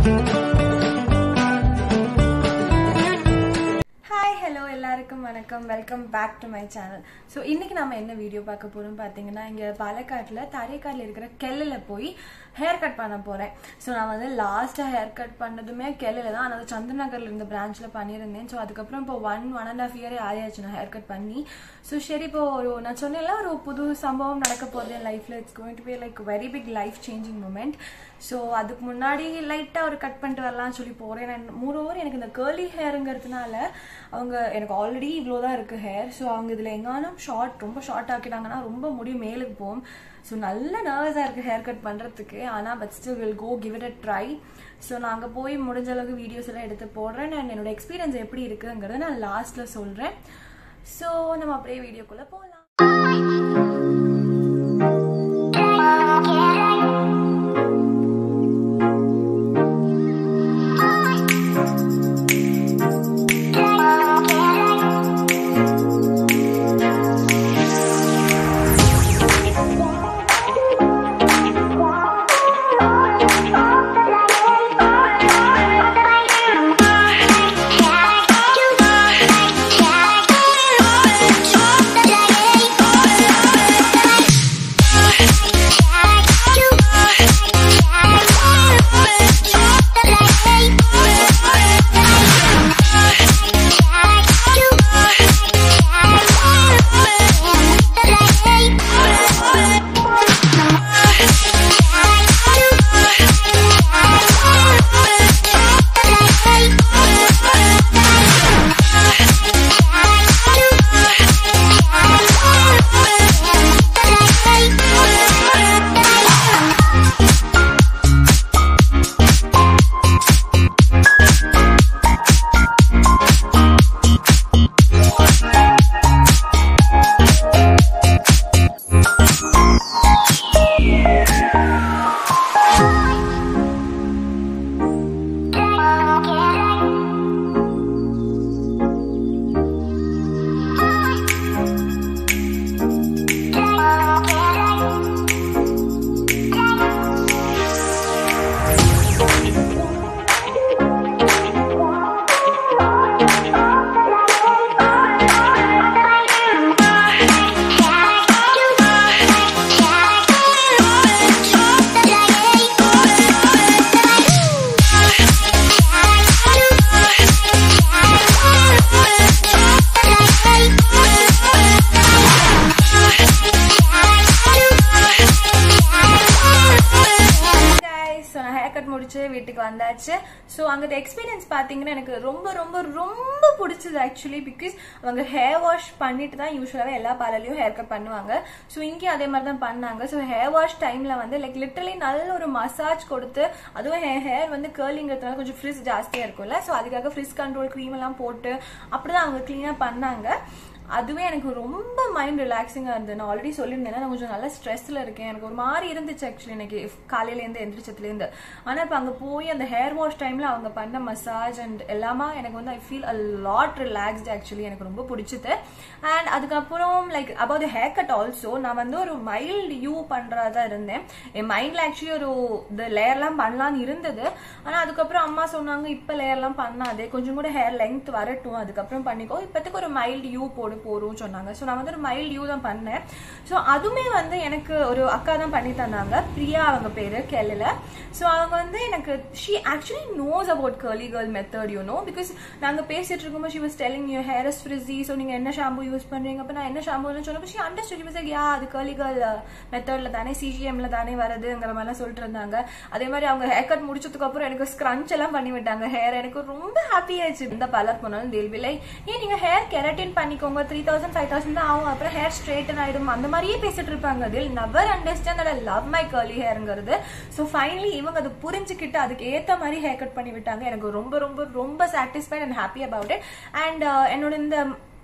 hi hello எல்லாருக்கும் வணக்கம் welcome back to my channel so இன்னைக்கு நம்ம என்ன வீடியோ பார்க்க போறோம் பார்த்தீங்கன்னா இங்கே பாலக்காட்டில் தரைக்காட்டில் இருக்கிற கெல்லில் போய் ஹேர் கட் பண்ண போகிறேன் ஸோ நான் வந்து லாஸ்ட்டாக ஹேர் கட் பண்ணதுமே கெல்லில் தான் அதாவது சந்திர நகரில் இருந்த பிரான்ச்சில் பண்ணியிருந்தேன் ஸோ அதுக்கப்புறம் இப்போ ஒன் ஒன் அண்ட் ஆஃப் இயரே ஆயாச்சு நான் ஹேர் கட் பண்ணி ஸோ சரி இப்போ ஒரு நான் சொன்னேன்ல ஒரு புது சம்பவம் நடக்க போகுது என் லைஃப்பில் it's going to be like very big life changing moment so அதுக்கு முன்னாடி லைட்டாக ஒரு கட் பண்ணிட்டு வரலாம்னு சொல்லி போகிறேன் நான் மூரோவர் எனக்கு இந்த கேர்லி ஹேருங்கிறதுனால அவங்க எனக்கு ஆல்ரெடி இவ்வளோ தான் இருக்குது ஹேர் ஸோ அவங்க இதில் எங்கானும் ஷார்ட் ரொம்ப ஷார்ட் ஆக்கிட்டாங்கன்னா ரொம்ப முடி மேலுக்கு போகும் ஸோ நல்ல நர்வஸாக இருக்குது ஹேர் கட் பண்ணுறதுக்கு ஆனால் but still will go give it a try so நான் அங்கே போய் முடிஞ்ச அளவுக்கு வீடியோஸ் எல்லாம் எடுத்து போடுறேன் நான் என்னோட எக்ஸ்பீரியன்ஸ் எப்படி இருக்குங்கிறத நான் லாஸ்ட்டில் சொல்கிறேன் ஸோ நம்ம அப்படியே வீடியோக்குள்ளே போகலாம் ஸோ நான் ஹேர் கட் முடிச்சு வீட்டுக்கு வந்தாச்சு ஸோ அங்கே எக்ஸ்பீரியன்ஸ் பார்த்தீங்கன்னா எனக்கு ரொம்ப ரொம்ப ரொம்ப பிடிச்சது ஆக்சுவலி பிகாஸ் அவங்க ஹேர் வாஷ் பண்ணிட்டு தான் யூஸ்வலாகவே எல்லா பார்லர்லையும் ஹேர் கட் பண்ணுவாங்க ஸோ இங்கேயும் அதே மாதிரி தான் பண்ணாங்க ஸோ ஹேர் வாஷ் டைமில் வந்து லைக் லிட்டரலி நல்ல ஒரு மசாஜ் கொடுத்து அதுவும் என் ஹேர் வந்து கேர்லிங்கிறதுனால கொஞ்சம் ஃப்ரிஸ் ஜாஸ்தியாக இருக்கும்ல ஸோ அதுக்காக ஃப்ரிஸ் கண்ட்ரோல் க்ரீம் எல்லாம் போட்டு அப்படிதான் அவங்க க்ளீனாக பண்ணாங்க அதுவே எனக்கு ரொம்ப மைண்ட் ரிலாக்ஸிங்காக இருந்தது நான் ஆல்ரெடி சொல்லியிருந்தேன் நான் கொஞ்சம் நல்ல ஸ்ட்ரெஸ்ஸில் இருக்கேன் எனக்கு ஒரு மாதிரி இருந்துச்சு ஆக்சுவலி எனக்கு காலையிலேருந்து எந்திரிச்சதுலேருந்து ஆனால் இப்போ அங்கே போய் அந்த ஹேர் வாஷ் டைமில் அவங்க பண்ண மசாஜ் அண்ட் எல்லாமே எனக்கு வந்து I feel a lot relaxed actually எனக்கு ரொம்ப பிடிச்சது அண்ட் அதுக்கப்புறம் like about hair cut also நான் வந்து ஒரு மைல்டு யூ பண்ணுறதா இருந்தேன் என் மைண்டில் ஆக்சுவலி ஒரு இந்த லேயர்லாம் பண்ணலான்னு இருந்தது ஆனால் அதுக்கப்புறம் அம்மா சொன்னாங்க இப்போ லேயர்லாம் பண்ணாதே கொஞ்சம் கூட ஹேர் லென்த் வரட்டும் அதுக்கப்புறம் பண்ணிக்கோ இப்போத்துக்கு ஒரு மைல்டு யூ போடு போறோம் சொன்னாங்க ஸோ நான் வந்து ஒரு மைல்டு யூ தான் பண்ணேன் ஸோ அதுவுமே வந்து எனக்கு ஒரு அக்கா தான் பண்ணி தந்தாங்க பிரியா அவங்க பேரு கேலில் ஸோ அவங்க வந்து எனக்கு she actually knows about curly girl method you know because நாங்கள் பேசிட்டு இருக்கும்போது she was telling you hair is frizzy so நீங்கள் என்ன ஷாம்பு யூஸ் பண்ணுறீங்க அப்போ நான் என்ன ஷாம்புன்னு சொன்னப்போ ஷி அண்டர்ஸ்டுட் யூஸ் யா அது கர்லி கேர்ள் மெத்தடில் தானே சிஜிஎம்ல தானே வருதுங்கிற மாதிரிலாம் சொல்லிட்டு இருந்தாங்க அதே மாதிரி அவங்க ஹேர் கட் முடிச்சதுக்கு அப்புறம் எனக்கு ஸ்க்ரன்ச் எல்லாம் பண்ணி விட்டாங்க ஹேர் எனக்கு ரொம்ப ஹாப்பி ஆயிடுச்சு இந்த பலர் போனாலும் தேல் பி லைக் ஏன் நீங்க ஹேர் கெரட்டின் பண்ணிக்கோங்க த்ரீ தௌசண்ட் ஃபைவ் தௌசண்ட் தான் ஆகும் அப்புறம் ஹேர் ஸ்ட்ரெயிட்டன் ஆயிடும் அந்த மாதிரியே பேசிட்டு இருப்பாங்க till never understand I love my curly ஹேருங்கிறது ஸோ ஃபைனலி இவங்க அதை புரிஞ்சுக்கிட்டு அதுக்கு ஏத்த மாதிரி ஹேர் கட் பண்ணி விட்டாங்க எனக்கு ரொம்ப ரொம்ப ரொம்ப satisfied and happy about it and என்னோட இந்த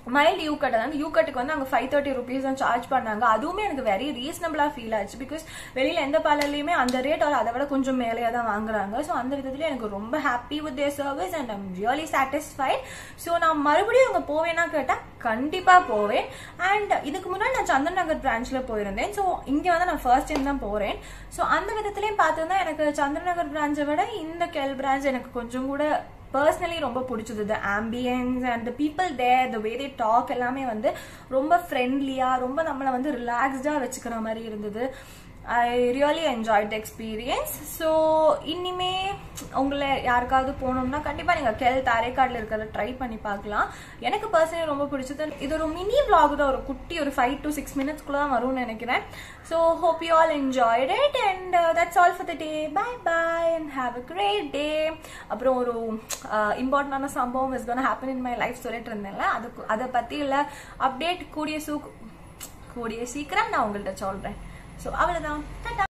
மைல்டு யூ கட் அதாவது யூ கட்டுக்கு வந்து அங்கே ஃபைவ் தேர்ட்டி ருபீஸ் தான் சார்ஜ் பண்ணாங்க அதுவுமே எனக்கு வெரி ரீசனபிளா ஃபீல் ஆச்சு பிகாஸ் வெளியில எந்த பார்லர்லையுமே அந்த ரேட் அதை விட கொஞ்சம் மேலேயே தான் வாங்குறாங்க ஸோ அந்த விதத்துல எனக்கு ரொம்ப happy with their service and I'm really satisfied so நான் மறுபடியும் அங்கே போவேன்னா கேட்டால் கண்டிப்பா போவேன் அண்ட் இதுக்கு முன்னாடி நான் சந்தன் நகர் பிரான்ச்ல போயிருந்தேன் ஸோ இங்க வந்து நான் ஃபர்ஸ்ட் டைம் தான் போறேன் ஸோ அந்த விதத்துலயும் பார்த்தோம்னா எனக்கு சந்தன் நகர் பிரான்ச்சை விட இந்த கெல் பிரான்ச் எனக்கு கொஞ்சம் கூட பர்சனலி ரொம்ப பிடிச்சது the ambience and the people there the way they talk எல்லாமே வந்து ரொம்ப ஃப்ரெண்ட்லியா ரொம்ப நம்மளை வந்து ரிலாக்ஸ்டா வச்சுக்கிற மாதிரி இருந்தது I really enjoy the experience so இனிமே உங்களை யாருக்காவது போகணும்னா கண்டிப்பாக நீங்கள் கெல் தாரைக்காடில் இருக்கிறத ட்ரை பண்ணி பார்க்கலாம் எனக்கு பர்சனலி ரொம்ப பிடிச்சது இது ஒரு மினி vlog தான் ஒரு குட்டி ஒரு ஃபைவ் டு சிக்ஸ் மினிட்ஸ்க்குள்ள தான் வரும்னு நினைக்கிறேன் so hope you all enjoyed it and that's all for the day bye bye and have a great day அப்புறம் ஒரு இம்பார்ட்டண்டான சம்பவம் is gonna happen in my life சொல்லிட்டு இருந்தேன்ல அதுக்கு அதை பற்றி இல்லை அப்டேட் கூடிய சூ கூடிய சீக்கிரம் நான் உங்கள்கிட்ட சொல்கிறேன் ஸோ அவ்வளோதான்